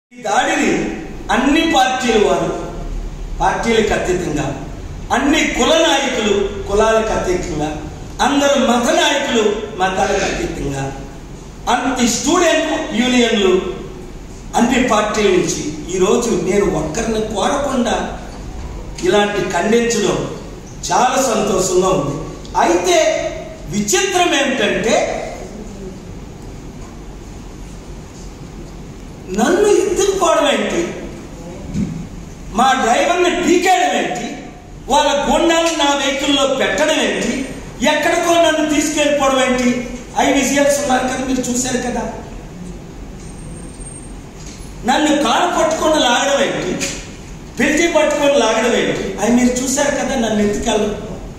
ఈ దాడిని అన్ని పార్టీల వారు పార్టీలకు అతీతంగా అన్ని కుల నాయకులు కులాలకు అతీతంగా అందరు మత నాయకులు మతాలకు అతీతంగా అన్ని స్టూడెంట్ యూనియన్లు అన్ని పార్టీల నుంచి ఈరోజు నేను ఒక్కరిని కోరకుండా ఇలాంటి ఖండించడం చాలా సంతోషంగా ఉంది అయితే విచిత్రం ఏమిటంటే నన్ను ఎత్తుకుపోవడం ఏంటి మా డ్రైవర్ని పీకేయడం ఏంటి వాళ్ళ గుండాలను నా వెహికల్లో పెట్టడం ఏంటి ఎక్కడికో నన్ను తీసుకెళ్ళిపోవడం ఏంటి ఐ విజువల్స్ ఉన్నారు కదా మీరు చూశారు కదా నన్ను కారు పట్టుకొని లాగడం ఏంటి పిలిచి పట్టుకొని లాగడం ఏంటి అవి మీరు చూశారు కదా నన్ను ఎత్తుకెళ్ళడం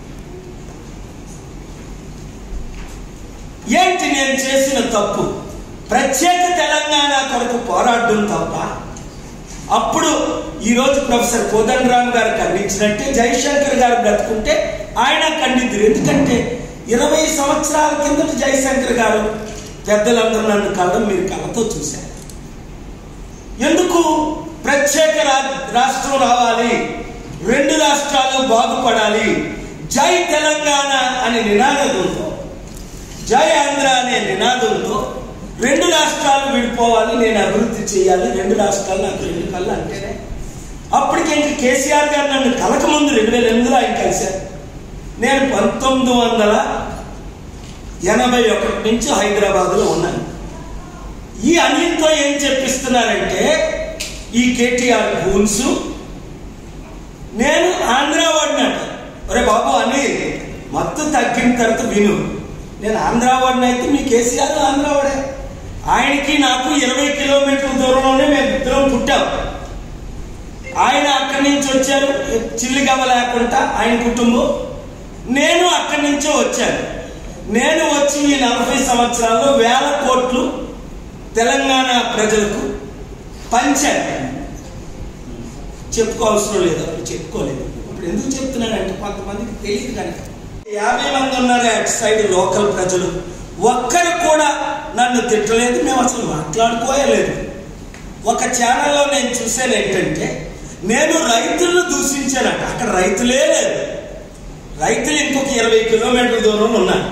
ఏంటి నేను చేసిన తప్పు ప్రత్యేక తెలంగాణ కొరకు పోరాడడం తప్ప అప్పుడు ఈరోజు ప్రొఫెసర్ కోదండరామ్ గారు ఖండించినట్టే జయశంకర్ గారు బ్రతుకుంటే ఆయన ఖండితురు ఎందుకంటే ఇరవై సంవత్సరాల కిందట జయశంకర్ గారు పెద్దలందరూ నన్ను కళ్ళం మీరు కళ్ళతో చూశారు ఎందుకు ప్రత్యేక రా- రాష్ట్రం రావాలి రెండు రాష్ట్రాలు బాగుపడాలి జై తెలంగాణ అనే నినాదంతో జై ఆంధ్ర అనే నినాదంతో రెండు రాష్ట్రాలు విడిపోవాలి నేను అభివృద్ధి చేయాలి రెండు రాష్ట్రాలు నాకు రెండు కళ్ళు అంటేనే అప్పటికి ఇంక కేసీఆర్ గారు నన్ను కలక ముందు రెండు వేల ఎనిమిదిలో ఆయన కలిశారు నేను పంతొమ్మిది వందల ఎనభై ఒకటి నుంచి హైదరాబాద్లో ఉన్నాను ఈ అనిల్తో ఏం చెప్పిస్తున్నారంటే ఈ కేటీఆర్ గూన్స్ నేను ఆంధ్ర వాడినట ఒరే బాబు అని మత్తు తగ్గిన తర్వాత విను నేను ఆంధ్ర వాడిని అయితే మీ కేసీఆర్ ఆంధ్ర వాడే ఆయనకి నాకు ఇరవై కిలోమీటర్ల దూరంలోనే మేము ఇద్దరం పుట్టాం ఆయన అక్కడి నుంచి వచ్చారు చిల్లిగవ్వ లేకుండా ఆయన కుటుంబం నేను అక్కడి నుంచే వచ్చాను నేను వచ్చి ఈ నలభై సంవత్సరాల్లో వేల కోట్లు తెలంగాణ ప్రజలకు పంచాను చెప్పుకోవాల్సిన లేదు అప్పుడు చెప్పుకోలేదు ఇప్పుడు ఎందుకు చెప్తున్నానంటే కొంతమందికి తెలియదు కనుక యాభై మంది ఉన్నారు అటు సైడ్ లోకల్ ప్రజలు ఒక్కరు కూడా నన్ను తిట్టలేదు మేము అసలు మాట్లాడుకోలేదు ఒక ఛానల్లో నేను చూసాను ఏంటంటే నేను రైతులను దూషించానట అక్కడ రైతులే లేదు రైతులు ఇంకొక ఇరవై కిలోమీటర్ల దూరంలో ఉన్నారు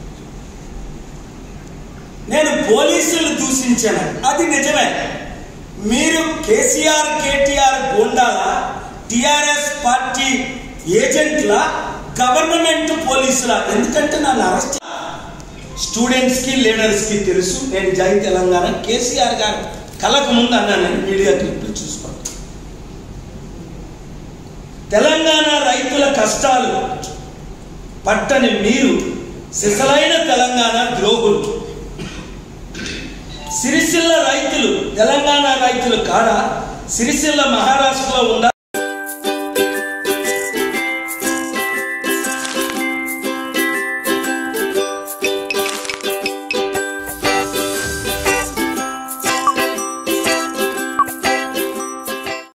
నేను పోలీసులు దూషించాను అది నిజమే మీరు కేసీఆర్ కేటీఆర్ గుండాల టిఆర్ఎస్ పార్టీ ఏజెంట్ల గవర్నమెంట్ పోలీసుల ఎందుకంటే నన్ను అరెస్ట్ స్టూడెంట్స్ కి లీడర్స్ కి తెలుసు నేను జై తెలంగాణ కేసీఆర్ గారు కలకు ముందు అన్నాను మీడియా క్లిప్లు చూసుకోండి తెలంగాణ రైతుల కష్టాలు పట్టని మీరు సిసలైన తెలంగాణ ద్రోగులు సిరిసిల్ల రైతులు తెలంగాణ రైతులు కాడ సిరిసిల్ల మహారాష్ట్రలో ఉన్న